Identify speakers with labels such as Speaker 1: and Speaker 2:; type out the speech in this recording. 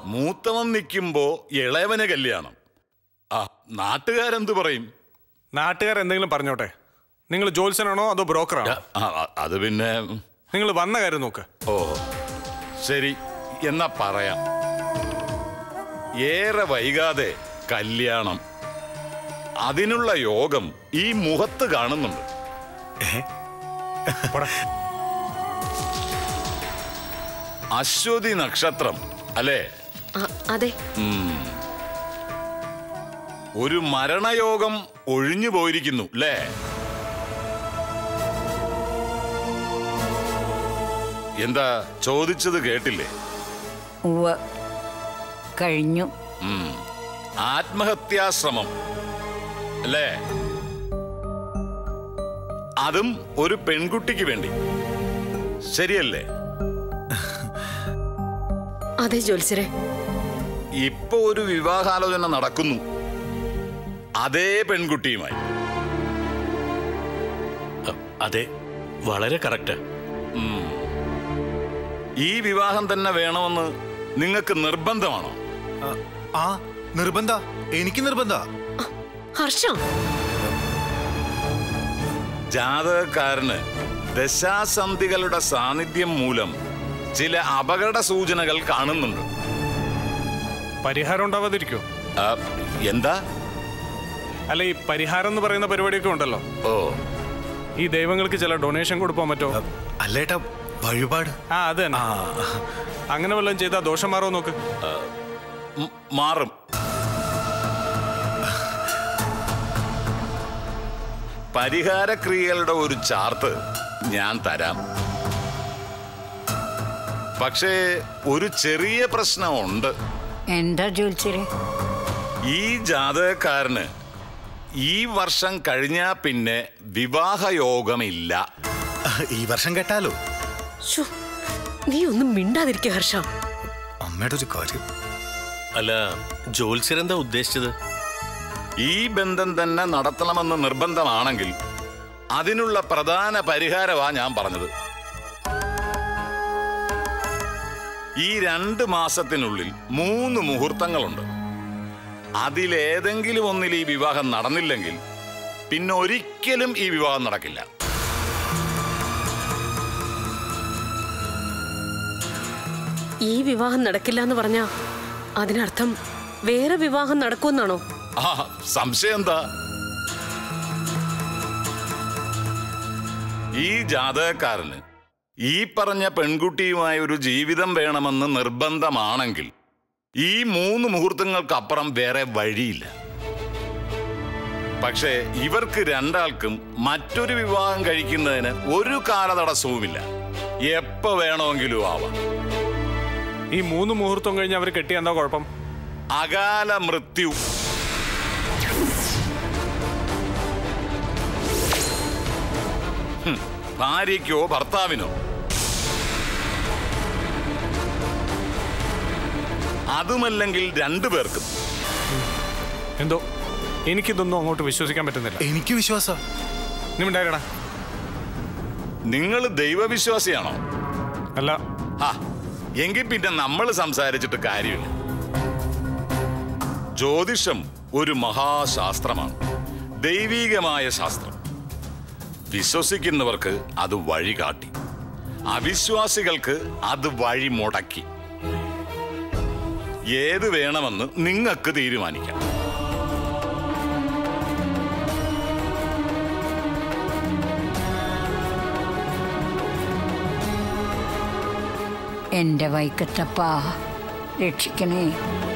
Speaker 1: മൂത്തവൻ നിൽക്കുമ്പോ ഇളയവന് കല്യാണം ആ നാട്ടുകാരെന്ത് പറയും
Speaker 2: നാട്ടുകാർ എന്തെങ്കിലും പറഞ്ഞോട്ടെ നിങ്ങൾ ജോത്സ്യനാണോ അതോ ബ്രോക്കറാണോ
Speaker 1: ആ, ആ, അത് പിന്നെ
Speaker 2: നിങ്ങൾ വന്ന കാര്യം നോക്ക്
Speaker 1: ഓ ശരി എന്നാ പറയാം ഏറെ വൈകാതെ കല്യാണം അതിനുള്ള യോഗം ഈ മുഖത്ത് കാണുന്നുണ്ട്
Speaker 2: പോടാ.
Speaker 1: അശ്വതി നക്ഷത്രം അല്ലേ
Speaker 3: ആ, അതെ
Speaker 1: ഒരു മരണയോഗം ഒഴിഞ്ഞു പോയിരിക്കുന്നു അല്ലേ എന്താ ചോദിച്ചത് കേട്ടില്ലേ
Speaker 4: ഉവ്വ് കഴിഞ്ഞു
Speaker 1: ഉം. ആത്മഹത്യാശ്രമം അല്ലേ അതും ഒരു പെൺകുട്ടിക്ക് വേണ്ടി ശരിയല്ലേ
Speaker 3: അതെ ജോത്സരെ
Speaker 1: ഇപ്പൊ ഒരു വിവാഹാലോചന നടക്കുന്നു അതേ പെൺകുട്ടിയുമായി
Speaker 5: അ- അതെ വളരെ കറക്റ്റ്
Speaker 1: ഈ വിവാഹം തന്നെ വേണമെന്ന് നിങ്ങൾക്ക് നിർബന്ധമാണോ
Speaker 6: ആ, ആ നിർബന്ധ എനിക്ക് നിർബന്ധ
Speaker 3: ഹർഷ
Speaker 1: ജാതകക്കാരന് ദശാസന്ധികളുടെ സാന്നിധ്യം മൂലം ചില അപകട സൂചനകൾ കാണുന്നുണ്ട്
Speaker 2: പരിഹാരം ഉണ്ടാവാതിരിക്കോ
Speaker 1: ആ, എന്താ
Speaker 2: അല്ല ഈ പരിഹാരം എന്ന് പറയുന്ന പരിപാടിയൊക്കെ ഉണ്ടല്ലോ
Speaker 1: ഓ
Speaker 2: ഈ ദൈവങ്ങൾക്ക് ചില ഡൊണേഷൻ കൊടുക്കാൻ പറ്റോ
Speaker 6: അല്ലേട്ടാ വഴിപാട്
Speaker 2: ആ അത് തന്നെ അങ്ങനെ വല്ലതും ചെയ്താൽ ദോഷം മാറോ നോക്ക്
Speaker 1: ഉം, മാറും പരിഹാരക്രിയകളുടെ ഒരു ചാർട്ട് ഞാൻ തരാം പക്ഷേ ഒരു ചെറിയ പ്രശ്നമുണ്ട്
Speaker 4: എന്താ ജോത്സ്യരെ
Speaker 1: ഈ ജാതകക്കാരന് ഈ വർഷം കഴിഞ്ഞാ പിന്നെ വിവാഹയോഗമില്ല
Speaker 6: ഈ വർഷം കേട്ടാലോ
Speaker 3: ശ്ശോ, നീ ഒന്നും മിണ്ടാതിരിക്കുക ഹർഷ
Speaker 6: അമ്മയുടെ ഒരു കാര്യം
Speaker 5: അല്ല ജോത്സ്യരെന്താ ഉദ്ദേശിച്ചത്
Speaker 1: ഈ ബന്ധം തന്നെ നടത്തണമെന്ന് നിർബന്ധമാണെങ്കിൽ അതിനുള്ള പ്രധാന പരിഹാരമാ ഞാൻ പറഞ്ഞത് ഈ രണ്ട് മാസത്തിനുള്ളിൽ മൂന്ന് മുഹൂർത്തങ്ങളുണ്ട് അതിലേതെങ്കിലും ഒന്നിൽ ഈ വിവാഹം നടന്നില്ലെങ്കിൽ പിന്നെ ഒരിക്കലും ഈ വിവാഹം നടക്കില്ല
Speaker 3: ഈ വിവാഹം നടക്കില്ല എന്ന് പറഞ്ഞാ അതിനർത്ഥം വേറെ വിവാഹം നടക്കുമെന്നാണോ
Speaker 1: ആ സംശയം എന്താ ഈ ജാതകക്കാരന് ഈ പറഞ്ഞ പെൺകുട്ടിയുമായ ഒരു ജീവിതം വേണമെന്ന് നിർബന്ധമാണെങ്കിൽ ഈ മൂന്ന് മുഹൂർത്തങ്ങൾക്കപ്പുറം വേറെ വഴിയില്ല പക്ഷേ ഇവർക്ക് രണ്ടാൾക്കും മറ്റൊരു വിവാഹം കഴിക്കുന്നതിന് ഒരു കാലതടസ്സവുമില്ല എപ്പോ വേണമെങ്കിലും ആവാം
Speaker 2: ഈ മൂന്ന് മുഹൂർത്തം കഴിഞ്ഞ് അവർ കെട്ടിയ എന്താ കുഴപ്പം
Speaker 1: അകാല മൃത്യു ഹും, ഭാര്യയ്ക്കോ ഭർത്താവിനോ അതുമല്ലെങ്കിൽ രണ്ടു പേർക്കും
Speaker 2: എന്തോ എനിക്കിതൊന്നും അങ്ങോട്ട് വിശ്വസിക്കാൻ പറ്റുന്നില്ല
Speaker 6: എനിക്ക് വിശ്വാസ
Speaker 2: നീ ഉണ്ടാകടാ
Speaker 1: നിങ്ങൾ ദൈവവിശ്വാസിയാണോ
Speaker 2: അല്ല
Speaker 1: ആ എങ്കിൽ പിന്നെ നമ്മൾ സംസാരിച്ചിട്ട് കാര്യമില്ല ജ്യോതിഷം ഒരു മഹാശാസ്ത്രമാണ് ദൈവീകമായ ശാസ്ത്രം വിശ്വസിക്കുന്നവർക്ക് അത് വഴികാട്ടി അവിശ്വാസികൾക്ക് അത് വഴി മുടക്കി ഏത് വേണമെന്ന് നിങ്ങൾക്ക് തീരുമാനിക്കാം
Speaker 4: എൻ്റെ വൈക്കത്തപ്പ രക്ഷിക്കണേ